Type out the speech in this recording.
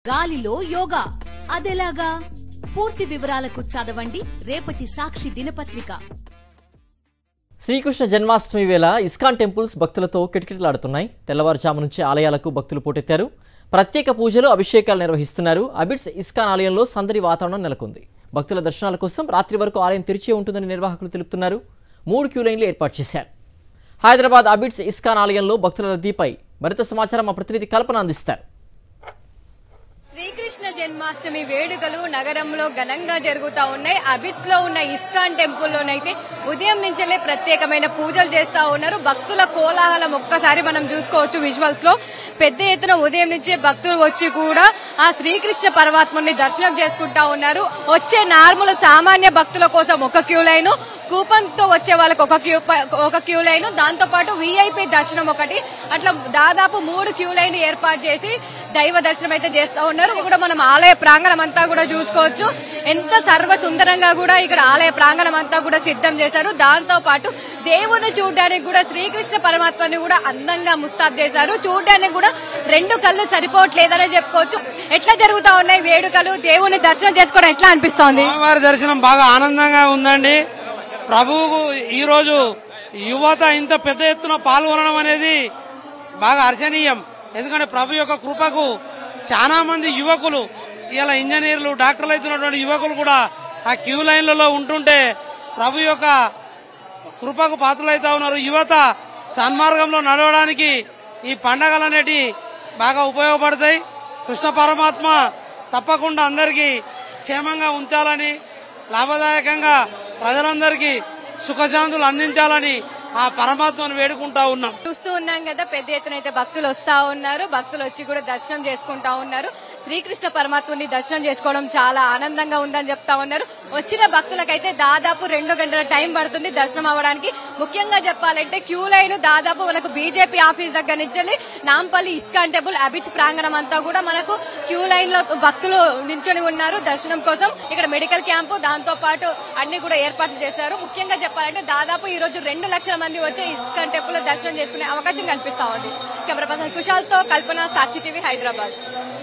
గాలిలో యోగా అదెలాగా పూర్తి వివరాలకు చదవండి రేపటి సాక్షి దినపత్రిక శ్రీకృష్ణ జన్మాష్టమి వేళ ఇస్కాన్ టెంపుల్స్ భక్తులతో కిటకిటలాడుతున్నాయి తెల్లవారుజాము నుంచి ఆలయాలకు భక్తులు పోటెత్తారు ప్రత్యేక పూజలు అభిషేకాలు నిర్వహిస్తున్నారు అబిడ్స్ ఇస్కాన్ ఆలయంలో సందడి వాతావరణం నెలకొంది భక్తుల దర్శనాల కోసం రాత్రి వరకు ఆలయం తెరిచే ఉంటుందని నిర్వాహకులు తెలుపుతున్నారు మూడు క్యూ లైన్లు ఏర్పాటు చేశారు హైదరాబాద్ అబిడ్స్ ఇస్కాన్ ఆలయంలో భక్తుల రద్దీపై మరింత సమాచారం మా ప్రతినిధి కల్పన అందిస్తారు శ్రీకృష్ణ జన్మాష్టమి వేడుకలు నగరంలో ఘనంగా జరుగుతా ఉన్నాయి అబిడ్స్ లో ఉన్న ఇస్కాన్ టెంపుల్ లోనైతే ఉదయం నుంచెల్లే ప్రత్యేకమైన పూజలు చేస్తా ఉన్నారు భక్తుల కోలాహలం ఒక్కసారి మనం చూసుకోవచ్చు విజువల్స్ లో పెద్ద ఎత్తున ఉదయం నుంచే భక్తులు వచ్చి కూడా ఆ శ్రీకృష్ణ పరమాత్ముని దర్శనం చేసుకుంటా ఉన్నారు వచ్చే నార్మల్ సామాన్య భక్తుల కోసం ఒక క్యూ లైన్ కూపన్ తో వచ్చే వాళ్ళకి ఒక క్యూ ఒక క్యూ లైన్ దాంతో పాటు విఐపి దర్శనం ఒకటి అట్లా దాదాపు మూడు క్యూ లైన్ ఏర్పాటు చేసి దైవ దర్శనం అయితే చేస్తా ఉన్నారు ఇది కూడా మనం ఆలయ ప్రాంగణం అంతా కూడా చూసుకోవచ్చు ఎంత సర్వ సుందరంగా కూడా ఇక్కడ ఆలయ ప్రాంగణం అంతా కూడా సిద్ధం చేశారు దాంతో పాటు దేవుణ్ణి చూడడానికి కూడా శ్రీకృష్ణ పరమాత్మని కూడా అందంగా ముస్తాబ్ చేశారు చూడడానికి కూడా రెండు కళ్ళు సరిపోవట్లేదనే చెప్పుకోవచ్చు ఎట్లా జరుగుతా ఉన్నాయి వేడుకలు దేవుని దర్శనం చేసుకోవడం ఎట్లా అనిపిస్తోంది స్వామివారి దర్శనం బాగా ఆనందంగా ఉందండి ప్రభువుకు ఈరోజు యువత ఇంత పెద్ద ఎత్తున పాల్గొనడం అనేది బాగా హర్షణీయం ఎందుకంటే ప్రభు యొక్క కృపకు చాలా మంది యువకులు ఇలా ఇంజనీర్లు డాక్టర్లు అవుతున్నటువంటి యువకులు కూడా ఆ క్యూ లైన్లలో ఉంటుంటే ప్రభు యొక్క కృపకు పాత్రలైతా ఉన్నారు యువత సన్మార్గంలో నడవడానికి ఈ పండగలు అనేటి బాగా ఉపయోగపడతాయి కృష్ణ పరమాత్మ తప్పకుండా అందరికీ క్షేమంగా ఉంచాలని లాభదాయకంగా ప్రజలందరికీ సుఖశాంతులు అందించాలని ఆ పరమాత్మను వేడుకుంటా ఉన్నాం చూస్తూ ఉన్నాం కదా పెద్ద ఎత్తున అయితే భక్తులు వస్తా ఉన్నారు భక్తులు వచ్చి కూడా దర్శనం చేసుకుంటా ఉన్నారు శ్రీకృష్ణ పరమాత్ముని దర్శనం చేసుకోవడం చాలా ఆనందంగా ఉందని చెప్తా ఉన్నారు వచ్చిన భక్తులకైతే దాదాపు రెండు గంటల టైం పడుతుంది దర్శనం అవ్వడానికి ముఖ్యంగా చెప్పాలంటే క్యూ లైన్ దాదాపు మనకు బీజేపీ ఆఫీస్ దగ్గర నుంచి వెళ్ళి నాంపల్లి ఇస్కాన్ టెంపుల్ అబిచ్ ప్రాంగణం అంతా కూడా మనకు క్యూ లైన్ లో భక్తులు నిల్చొని ఉన్నారు దర్శనం కోసం ఇక్కడ మెడికల్ క్యాంపు దాంతో పాటు అన్ని కూడా ఏర్పాట్లు చేశారు ముఖ్యంగా చెప్పాలంటే దాదాపు ఈ రోజు రెండు లక్షల మంది వచ్చే ఇస్కాన్ టెంపుల్ లో దర్శనం చేసుకునే అవకాశం కనిపిస్తా ఉంది కెమెరా పర్సన్ కుశాల్ తో కల్పన సాక్షి టీవీ హైదరాబాద్